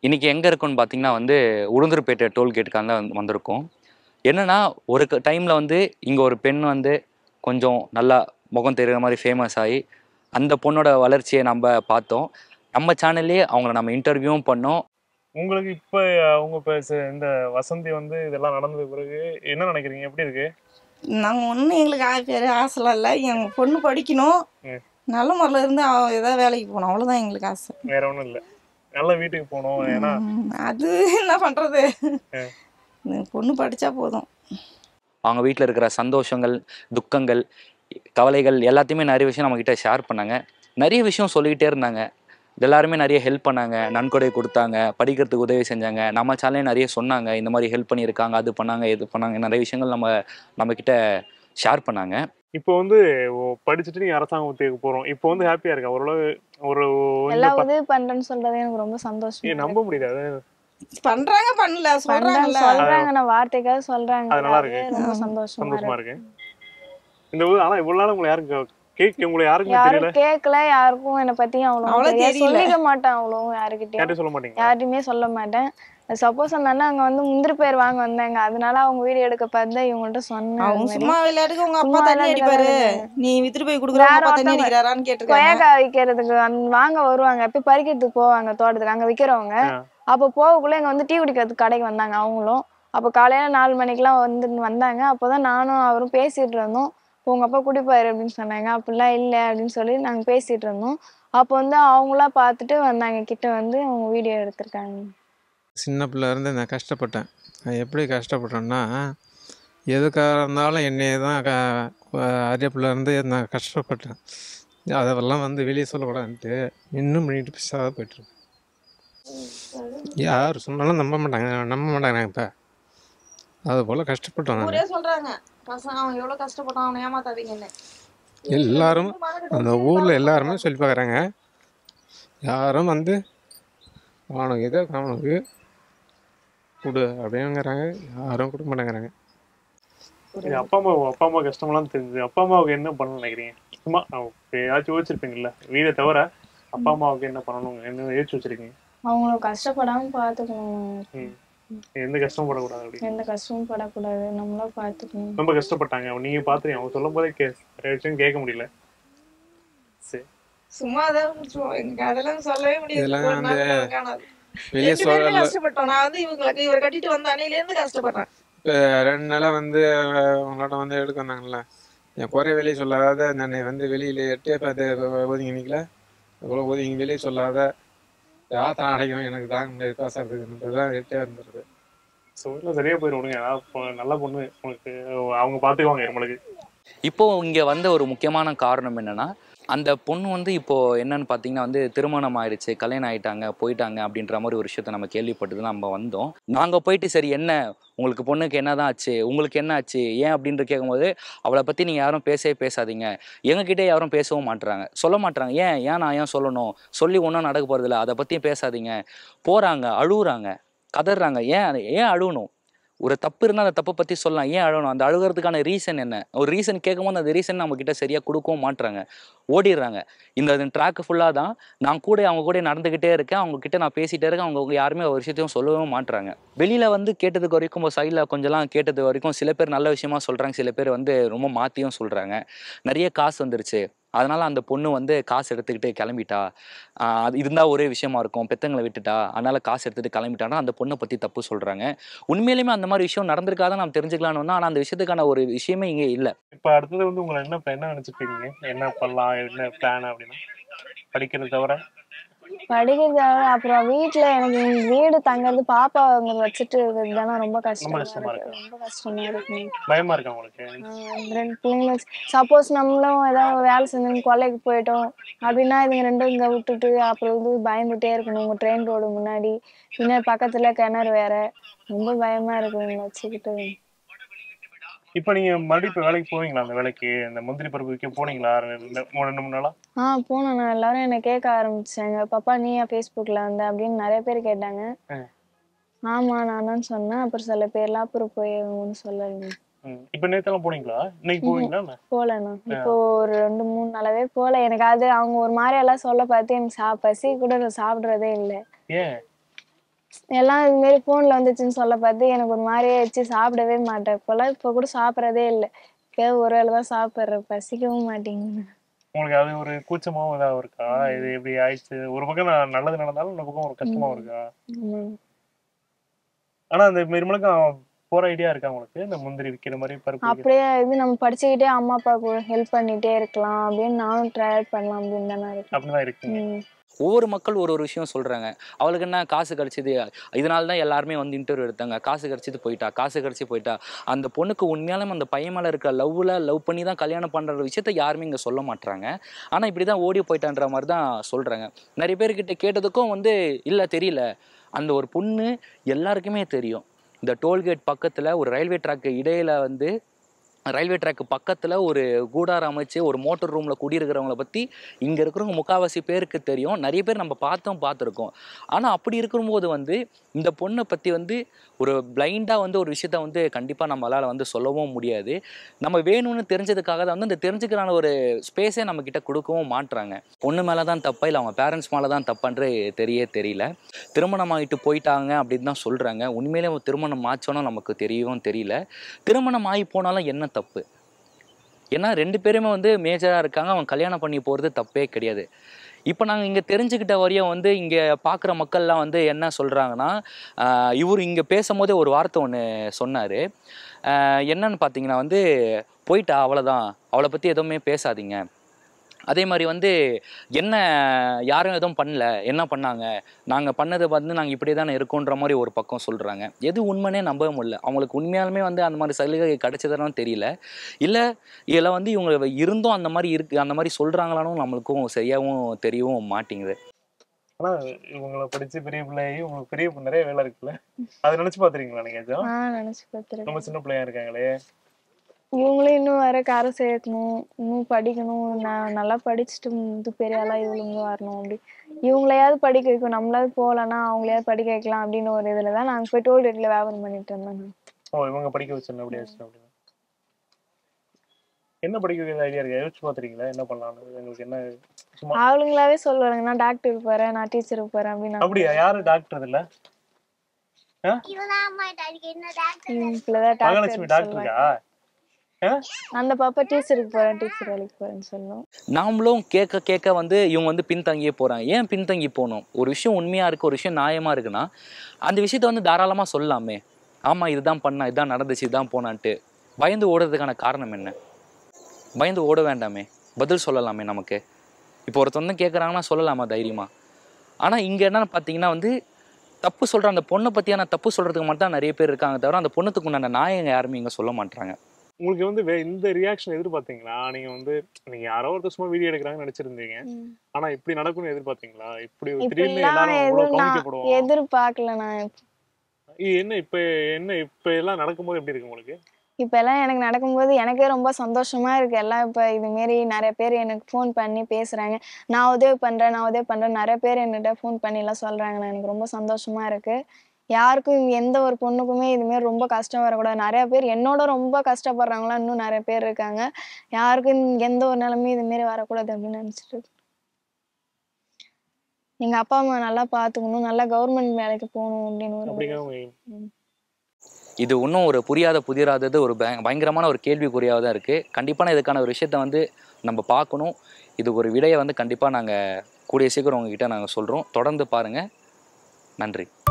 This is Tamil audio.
இன்னைக்கு எங்கே இருக்கோம்னு பார்த்தீங்கன்னா வந்து உளுந்தூர்பேட்டை டோல்கேட்டுக்காக வந்து வந்திருக்கோம் என்னன்னா ஒரு டைமில் வந்து இங்கே ஒரு பெண் வந்து கொஞ்சம் நல்லா முகம் தெரிகிற மாதிரி ஃபேமஸ் ஆகி அந்த பொண்ணோட வளர்ச்சியை நம்ம பார்த்தோம் நம்ம சேனல்லே அவங்கள நம்ம இன்டர்வியூவும் பண்ணோம் உங்களுக்கு இப்ப அவங்க இப்ப ச- இந்த வசந்தி வந்து இதெல்லாம் நடந்தது பிறகு என்ன நினைக்கிறீங்க எப்படி இருக்கு நாங்கள் ஒன்றும் எங்களுக்கு ஆ- பெரிய ஆசைலாம் இல்லை எங்கள் பொண்ணு படிக்கணும் ம். நல்ல முறையில் இருந்து அவ ஏதாவது வேலைக்கு போகணும் அவ்வளோதான் எங்களுக்கு ஆசை வேற ஒண்ணும் இல்ல நல்ல வீட்டுக்கு போகணும் ஏன்னா ம், அது என்ன பண்ணுறது பொண்ணு படித்தா போதும் அவங்க வீட்டில் இருக்கிற சந்தோஷங்கள் துக்கங்கள் கவலைகள் எல்லாத்தையுமே நிறைய விஷயம் நம்மக்கிட்ட ஷேர் பண்ணாங்க நிறைய விஷயம் சொல்லிக்கிட்டே இருந்தாங்க எல்லாருமே நிறைய ஹெல்ப் பண்ணாங்க நன்கொடை கொடுத்தாங்க படிக்கிறதுக்கு உதவி செஞ்சாங்க நம்ம சேனலே நிறைய சொன்னாங்க இந்த மாதிரி ஹெல்ப் பண்ணியிருக்காங்க அது பண்ணாங்க இது பண்ணாங்க நிறைய விஷயங்கள் நம்ம நம்மக்கிட்ட ஷேர் பண்ணாங்க இப்போ வந்து ஓ- படிச்சுட்டு நீங்க அரசாங்க உத்தியோகம் போறோம் இப்போ வந்து ஹாப்பியா இருக்கா ஓரளவு ஒரு எல்லா இந்த ப- உதவி பண்றேன்னு சொல்றது எனக்கு ரொம்ப சந்தோஷம் ஏய், நம்ப முடியல அது பண்ணுறாங்க பண்ணல சொல்கிறாங்கல்ல சொல்றாங்க நான் வார்த்தைக்காக சொல்றாங்க அது நல்லா அதுவே இருக்கு. ரொம்ப சந்தோஷமா சந்தோஷமா இருக்கு இருக்கு இந்த ஊர் ஆனா இவ்வளவு நாள் உங்களை யாருக்கு கேக் உங்களை யாருக்குமே தெரியல யாரும் கேட்கல யாருக்கும் என்னை பத்தி அவ்வளோ அவ்வளவு தெரியாது தெரியல. சொல்லிக்க மாட்டேன் அவ்வளோ யாருக்கிட்டயும் யார்ட்டையும் சொல்ல மாட்டீங்க யார்ட்டையுமே சொல்ல மாட்டேன் சப்போஸ் அந்த அண்ணா அங்க வந்து முந்திரி பயிர் வாங்க வந்தாங்க அதனால அவங்க வீடியோ எடுக்க பார்த்து இவங்கள்ட்ட சொன்னேன் அவங்க அது மாதிரி. சும்மா விளையாட்டுக்கு உங்க அப்பா சும்மா தண்ணி அடிப்பாரு விளையாட்டுக்கு நீ வித்துட்டு போய் கொடுக்குற உங்க வேற அப்பா தண்ணி ஒருத்தவங்க அடிக்கிறாரான்னு கேட்டிருக்காங்க கொய்யாக்காய் விற்கிறதுக்கு அந்த வாங்க வருவாங்க போய் பறிக்கிறதுக்கு போவாங்க தோட்டத்துக்கு அங்க விற்கிறவங்க ஆ. அப்போ போகக்குள்ள இங்க வந்து டீ குடிக்கிறதுக்கு கடைக்கு வந்தாங்க அவங்களும் அப்போ காலையில நாலு மணிக்கெல்லாம் வந்து வந்தாங்க அப்போதான் நானும் அவரும் பேசிட்டு இருந்தோம் இப்போ உங்க அப்பா குடிப்பாரு அப்படின்னு சொன்னாங்க அப்படிலாம் இல்லை அப்படின்னு சொல்லி நாங்க பேசிட்டு இருந்தோம் அப்போ வந்து அவங்களா பார்த்துட்டு வந்தாங்க கிட்ட வந்து அவங்க வீடியோ எடுத்திருக்காங்க சின்ன பிள்ளை இருந்து நான் கஷ்டப்பட்டேன் நான் எப்படி கஷ்டப்பட்டேன்னா எதுக்காக இருந்தாலும் என்னைய தான் க அரியப்பில் இருந்து நான் கஷ்டப்பட்டேன் அதெல்லாம் வந்து வெளியே சொல்லக்கூடாதுன்ட்டு இன்னும் பண்ணிட்டு பேசாத போயிட்டுருக்கேன் யார் சொன்னாலும் நம்ப மாட்டாங்க நம்ப மாட்டாங்க இப்போ அது போல் கஷ்டப்பட்டோம் நான் ஊரே சொல்றாங்க பசங்க அவன் எவ்வளவு கஷ்டப்பட்டான் அவனை ஏமாத்தாதீங்கன்னு எல்லாரும் அந்த ஊரில் எல்லாருமே சொல்லி பார்க்குறாங்க யாரும் வந்து அவனுக்கு இதை அவனுக்கு கொடு அப்படிங்கிறாங்க யாரும் கொடுக்க மாட்டேங்கிறாங்க இது அப்பா அம்மா அப்பா அம்மா கஷ்டமெல்லாம் தெரிஞ்சது அப்பா அம்மாவுக்கு என்ன பண்ணணும்னு நினைக்கிறீங்க சும்மா அவங்க ஏதாச்சும் யோசிச்சிருப்பீங்கல்ல வீடை தவிர அப்பா அம்மாவுக்கு என்ன பண்ணணும் என்ன யோசிச்சு வச்சிருக்கீங்க அவங்கள கஷ்டப்படாம பார்த்துக்கணும் ம். எந்த கஷ்டமும் படக்கூடாது அப்படி எந்த கஷ்டமும் படக்கூடாது நம்மளா பார்த்துக்கணும் ரொம்ப கஷ்டப்பட்டாங்க நீங்க பாத்துறீங்க அவங்க சொல்லும் போதே கே நிறைய விஷயம் கேட்க முடியல சரி சும்மா தான் சும்மா எனக்கு அதெல்லாம் சொல்லவே முடியாது இதெல்லாம் ஒரு நாள் வந்து கூட காணாது. வெளியே ரெண்டு பேருமே சொல்ல கஷ்டப்பட்டோம் நான் வந்து இவங்களுக்கு இவர் கட்டிட்டு வந்த அன்னையில இருந்து கஷ்டப்படுறேன் இப்போ ரெண்டு நாளாக வந்து உங்களோட வந்து எடுக்க வந்தாங்கல்ல என் குறை வெளியே சொல்லாத நான் வந்து வெளியில் எட்டே பார்த்து ஒதுங்கி நிற்கல இவ்வளோ ஒதுங்கி வெளியே சொல்லாத யாத்திரம் அடைக்கும் எனக்கு தாங்க முடியாது பேசுறதுக்கு எட்டே இருந்துருது ஸோ இல்லை சரியா போயிடும் விடுங்க அதாவது பொ- நல்ல பொண்ணு உங்களுக்கு அவங்க பாத்துக்குவாங்க நம்மளுக்கு இப்போ இங்கே வந்த ஒரு முக்கியமான காரணம் என்னன்னா அந்த பொண்ணு வந்து இப்போ என்னன்னு பார்த்தீங்கன்னா வந்து திருமணம் ஆயிடுச்சு கல்யாணம் ஆயிட்டாங்க போயிட்டாங்க அப்படின்ற மாதிரி ஒரு விஷயத்த நம்ம கேள்விப்பட்டு தான் நம்ம வந்தோம் நாங்கள் போயிட்டு சரி என்ன உங்களுக்கு பொண்ணுக்கு என்னதான் ஆச்சு உங்களுக்கு என்ன ஆச்சு ஏன் அப்படின்ட்டு கேட்கும்போது அவளை பற்றி நீங்கள் யாரும் பேசவே பேசாதீங்க எங்ககிட்ட யாரும் பேசவும் மாட்றாங்க சொல்ல மாட்றாங்க ஏன் ஏன் நான் ஏன் சொல்லணும் சொல்லி ஒன்றும் நடக்க போகிறதில்ல அதை பற்றியும் பேசாதீங்க போகிறாங்க அழுகுறாங்க கதறாங்க ஏன் அது- ஏன் அழுகணும் ஒரு தப்பு இருந்தால் அந்த தப்பை பற்றி சொல்லலாம் ஏன் அழணும் அந்த அழுகிறதுக்கான ரீசன் என்ன ஒரு ரீசன் கேட்கும்போது அந்த ரீசன் நம்ம கிட்ட சரியாக கொடுக்கவும் மாட்றாங்க ஓடிடுறாங்க இந்த ட்ராக் ஃபுல்லாக தான் நான் கூட அவங்க கூட நடந்துக்கிட்டே இருக்கேன் அவங்க கிட்ட நான் பேசிட்டே இருக்கேன் அவங்க அவங்க யாருமே ஒரு விஷயத்தையும் சொல்லவும் மாட்றாங்க வெளியில் வந்து கேட்டதுக்கு வரைக்கும் சைடில் கொஞ்சம்லாம் கேட்டது வரைக்கும் சில பேர் நல்ல விஷயமா சொல்கிறாங்க சில பேர் வந்து ரொம்ப மாற்றியும் சொல்கிறாங்க நிறைய காசு வந்துருச்சு அதனால அந்த பொண்ணு வந்து காசு எடுத்துக்கிட்டு கிளம்பிட்டா ஆஹ் அது இருந்தால் ஒரே விஷயமா இருக்கும் பெத்தங்களை விட்டுட்டா அதனால காசு எடுத்துட்டு கிளம்பிட்டானா அந்த பொண்ணை பற்றி தப்பு சொல்கிறாங்க உண்மையிலுமே அந்த மாதிரி விஷயம் நடந்திருக்காதான் நம்ம தெரிஞ்சுக்கலாம்னு ஆனால் அந்த விஷயத்துக்கான ஒரு விஷயமே இங்கே இல்லை இப்ப அடுத்தது வந்து உங்களை என்ன என்ன நினைச்சிட்டு இருக்கீங்க என்ன பண்ணலாம் என்ன பிளான் அப்படின்னா படிக்கிறது தவிர படிக்கிறது தவிர அப்புறம் வீட்ல எனக்கு இங்க வீடு தங்கறது பாப்பா அங்க வச்சுட்டு இருக்கிறது தானே ரொம்ப கஷ்டமா கஷ்டமா இருக்கு ரொம்ப கஷ்டமா இருக்கு பயமா இருக்கா உங்களுக்கு ஆஹ் இந்த ரெண்டு பிள்ளைங்களும் சப்போஸ் நம்மளும் ஏதாவது வேலை செஞ்சு கொல்லைக்கு போயிட்டோம் அப்படின்னா இதுங்க ரெண்டும் இங்க விட்டுட்டு அப்புறம் வந்து பயந்துட்டே இருக்கணும் உங்க ட்ரெயின் ரோடு முன்னாடி பின்னாடி பக்கத்துல கிணறு வேற ரொம்ப பயமா இருக்கு இவங்களை வச்சுக்கிட்டு இப்ப நீங்க மறுபடியும் இப்ப வேலைக்கு போவீங்களா அந்த வேலைக்கு இந்த முந்திரி பருப்பு விற்க போனீங்களா ரெண்டு மூணு ரெண்டு மூணு நாளா ஆ போனேன் நான் எல்லாரும் என்னை கேட்க ஆரம்பிச்சாங்க பாப்பா நீ ஏன் ஃபேஸ்புக்கில் வந்த அப்படின்னு நிறைய பேர் கேட்டாங்க ஆ. ஆமா நான் தான் சொன்னேன் அப்புறம் சில பேர்லாம் அப்புறம் போய் ஒன்றும் சொல்லலைங்க ம். இப்ப நேத்தெல்லாம் போனீங்களா இன்னைக்கு போவீங்களா என்ன? போகலண்ணா இப்போ ஒரு ரெண்டு மூணு நாளாவே போகல எனக்கு அது அவங்க ஒரு மாதிரி எல்லாம் சொல்ல பார்த்து எனக்கு சா பசி கூட நான் சாப்பிட்றதே இல்லை ஏன் எல்லாம் இது மாதிரி ஃபோனில் வந்துச்சுன்னு சொல்ல பார்த்து எனக்கு ஒரு மாதிரியே ஆயிடுச்சு சாப்பிடவே மாட்டேன் இப்போல்லாம் இப்போ கூட சாப்பிட்றதே இல்லை இப்போ ஒரு வேளை தான் சாப்பிட்றேன் பசிக்கவும் மாட்டேங்குது உங்களுக்கு அது ஒரு கூச்சமாவும் இதாகவும் இருக்கா இது எப்படி ஆயிடுச்சு ஒரு பக்கம் நான் நல்லது நடந்தாலும் இன்னொரு பக்கம் ஒரு கஷ்டமாவும் இருக்கா ஆமாம் ஆனா அந்த நிர்மலுக்கும் போற ஐடியா இருக்கா உங்களுக்கு இந்த முந்திரி விக்கிற மாதிரி பருப்பு விக்கிற- அப்படியே இது நம்ம படிச்சுக்கிட்டே அம்மா அப்பாவுக்கு ஹெல்ப் பண்ணிட்டே இருக்கலாம் அப்படின்னு நானும் ட்ரை பண்ணலாம் அப்படின்னு தானே இருக்கேன் அப்படிதான் இருக்கீங்க ம். ஒவ்வொரு மக்கள் ஒரு ஒரு விஷயம் சொல்கிறாங்க அவளுக்கு என்ன காசு கிடச்சிது இதனால தான் எல்லாருமே வந்து இன்டர்வியூ எடுத்தாங்க காசு கிடச்சிது போயிட்டா காசு கிடச்சி போயிட்டா அந்த பொண்ணுக்கு உண்மையாலும் அந்த பையன் மேலே இருக்க லவ்வில் லவ் பண்ணி தான் கல்யாணம் பண்ணுற விஷயத்த யாருமே இங்கே சொல்ல மாட்றாங்க ஆனால் இப்படி தான் ஓடி போயிட்டான்ற மாதிரி தான் சொல்கிறாங்க நிறைய பேர்கிட்ட கேட்டதுக்கும் வந்து இல்லை தெரியல அந்த ஒரு பொண்ணு எல்லாருக்குமே தெரியும் இந்த டோல்கேட் பக்கத்தில் ஒரு ரயில்வே ட்ராக்கு இடையில வந்து ரயில்வே ட்ராக்கு பக்கத்தில் ஒரு கூடாரம் அமைச்சு ஒரு மோட்டர் ரூமில் குடியிருக்கிறவங்கள பற்றி இங்கே இருக்கிறவங்க முக்கால்வாசி பேருக்கு தெரியும் நிறைய பேர் நம்ம பார்த்தோம் பார்த்துருக்கோம் ஆனால் அப்படி இருக்கும்போது வந்து இந்த பொண்ணை பற்றி வந்து ஒரு பிளைண்டாக வந்து ஒரு விஷயத்த வந்து கண்டிப்பாக நம்மளால் வந்து சொல்லவும் முடியாது நம்ம வேணும்னு தெரிஞ்சதுக்காக தான் வந்து அந்த தெரிஞ்சுக்கிறான ஒரு ஸ்பேஸே நம்மக்கிட்ட கொடுக்கவும் மாட்றாங்க பொண்ணு மேலே தான் தப்பா இல்லை அவங்க பேரண்ட்ஸ் மேலே தான் தப்பான்று தெரிய தெரியல திருமணம் ஆகிட்டு போயிட்டாங்க அப்படின்னு தான் சொல்கிறாங்க உண்மையிலே அவங்க திருமணம் ஆச்சோன்னு நமக்கு தெரியவும் தெரியல திருமணம் ஆகி போனாலும் என்ன தப்பு ஏன்னா ரெண்டு பேருமே வந்து மேஜராக இருக்காங்க அவங்க கல்யாணம் பண்ணி போகிறது தப்பே கிடையாது இப்போ நாங்கள் இங்கே தெரிஞ்சுக்கிட்ட வரையும் வந்து இங்கே பார்க்குற மக்கள்லாம் வந்து என்ன சொல்கிறாங்கன்னா இவர் இங்கே பேசும்போதே ஒரு வார்த்தை ஒன்று சொன்னார் என்னன்னு பார்த்தீங்கன்னா வந்து போயிட்டா அவ்வளோதான் அவளை பற்றி எதுவுமே பேசாதீங்க அதே மாதிரி வந்து என்ன யாரும் எதுவும் பண்ணல என்ன பண்ணாங்க நாங்கள் பண்ணதை வந்து நாங்கள் இப்படி தானே இருக்கோன்ற மாதிரி ஒரு பக்கம் சொல்கிறாங்க எது உண்மைனே நம்பவே முடியல அவங்களுக்கு உண்மையாலுமே வந்து அந்த மாதிரி சலுகை கிடைச்சதானு தெரியல இல்லை இதில் வந்து இவங்க இருந்தும் அந்த மாதிரி இருக்கு அந்த மாதிரி சொல்கிறாங்களானும் நம்மளுக்கும் சரியாகவும் தெரியவும் மாட்டேங்குது ஆனா இவங்களை படிச்சு பெரிய பிள்ளையாகி உங்களுக்கு பெரிய இப்ப நிறைய வேலை இருக்குல்ல அதை நினைச்சு பாத்துறீங்களா நீங்க ஏதாச்சும்? நான் நினச்சி பார்த்துருக்கேன் ரொம்ப சின்ன பிள்ளையா இருக்காங்களே இவங்களும் இன்னும் வேற காரை சேர்க்கணும் இன்னும் படிக்கணும் நான் நல்லா படிச்சுட்டு இது பெரிய ஆளா இவளுங்க வரணும் அப்படி இவங்களையாவது படிக்க வைக்கும் நம்மளாவது போகலன்னா அவங்களையாவது படிக்க வைக்கலாம் அப்படின்னு ஒரு இதுல தான் நாங்கள் போய் டோல் கேட்ல வியாபாரம் பண்ணிட்டு இருந்தேன் நான். ஓ இவங்க படிக்க வச்சிருந்தேன் அப்படியே வச்சிருந்தேன் அப்படின்னு என்ன படிக்க வைக்கிற ஐடியா இருக்கு யோசிச்சு பாத்துறீங்களா என்ன பண்ணலாம்னு எங்களுக்கு என்ன சும்மா அவளுங்களாவே சொல்லுவாங்க நான் டாக்டருக்கு போறேன் நான் டீச்சருக்கு போறேன் அப்படின்னு அப்படியா யாரு டாக்டர் இல்ல இவங்களுக்குள்ளதான் மகாலட்சுமி டாக்டர் சொல்லுவாங்க டாக்டருக்கா அந்த பாப்பா டீச்சருக்கு போறேன் டீச்சர் வேலைக்கு போறேன்னு சொல்லும் நாமளும் கேட்க கேட்க வந்து இவங்க வந்து பின்தங்கியே போகிறாங்க ஏன் பின்தங்கி போகணும் ஒரு விஷயம் உண்மையாக இருக்குது ஒரு விஷயம் நியாயமாக இருக்குன்னா அந்த விஷயத்த வந்து தாராளமாக சொல்லலாமே ஆமாம் இதுதான் பண்ணா இதுதான் நடந்துச்சு இதுதான் போனான்ட்டு பயந்து ஓடுறதுக்கான காரணம் என்ன பயந்து ஓட வேண்டாமே பதில் சொல்லலாமே நமக்கு இப்போ ஒருத்தவங்க கேட்குறாங்கன்னா சொல்லலாமா தைரியமா ஆனால் இங்கே என்னன்னு பார்த்தீங்கன்னா வந்து தப்பு சொல்கிற அந்த பொண்ணை பற்றியான தப்பு சொல்கிறதுக்கு மட்டும் தான் நிறைய பேர் இருக்காங்க தவிர அந்த பொண்ணுக்கு உண்டான நாயங்க யாருமே இங்கே சொல்ல மாட்டாங்க உங்களுக்கு வந்து வே- இந்த ரியாக்ஷன் எதிர்பார்த்தீங்களா நீங்க வந்து நீங்க யாரோ ஒருத்தர் சும்மா வீடியோ எடுக்கிறாங்கன்னு நினைச்சிருந்தீங்க ஆனா இப்படி நடக்கும்னு எதிர்பார்த்தீங்களா இப்படி ஒரு திடீர்னு இப்படிலாம் எல்லாரும் இவ்வளவு எதுவும் நான் கவனிக்கப்படுவோம் எதிர்பார்க்கல நான் இது என்ன இப்ப என்ன இப்ப எல்லாம் நடக்கும்போது எப்படி இருக்கு உங்களுக்கு இப்ப எல்லாம் எனக்கு நடக்கும்போது எனக்கே ரொம்ப சந்தோஷமா இருக்கு எல்லாம் இப்ப இது மாரி நிறைய பேர் எனக்கு ஃபோன் பண்ணி பேசுறாங்க நான் உதவி பண்றேன் நான் உதவி பண்றேன் நிறைய பேர் என்கிட்ட ஃபோன் பண்ணி எல்லாம் சொல்றாங்க நான் எனக்கு ரொம்ப சந்தோஷமா இருக்கு யாருக்கும் எந்த ஒரு பொண்ணுக்குமே இது மாதிரி ரொம்ப கஷ்டம் வரக்கூடாது நிறைய பேர் என்னோட ரொம்ப கஷ்டப்படுறவங்களாம் இன்னும் நிறைய பேர் இருக்காங்க யாருக்கும் எந்த ஒரு நிலைமையும் இது மாரி வரக்கூடாது அப்படின்னு நினைச்சிட்டு இருக்கேன். எங்க அப்பா அம்மா நல்லா பாத்துக்கணும் நல்லா கவர்மெண்ட் வேலைக்கு போகணும் அப்படின்னு ஒரு அப்படிங்கிற உங்க இது இன்னும் ஒரு புரியாத புதிராதது ஒரு பய- பயங்கரமான ஒரு கேள்விக்குறியாக தான் இருக்குது கண்டிப்பான இதுக்கான ஒரு விஷயத்த வந்து நம்ம பார்க்கணும் இதுக்கு ஒரு விடையை வந்து கண்டிப்பாக நாங்கள் கூடிய சீக்கிரம் உங்ககிட்ட நாங்கள் சொல்கிறோம் தொடர்ந்து பாருங்கள் நன்றி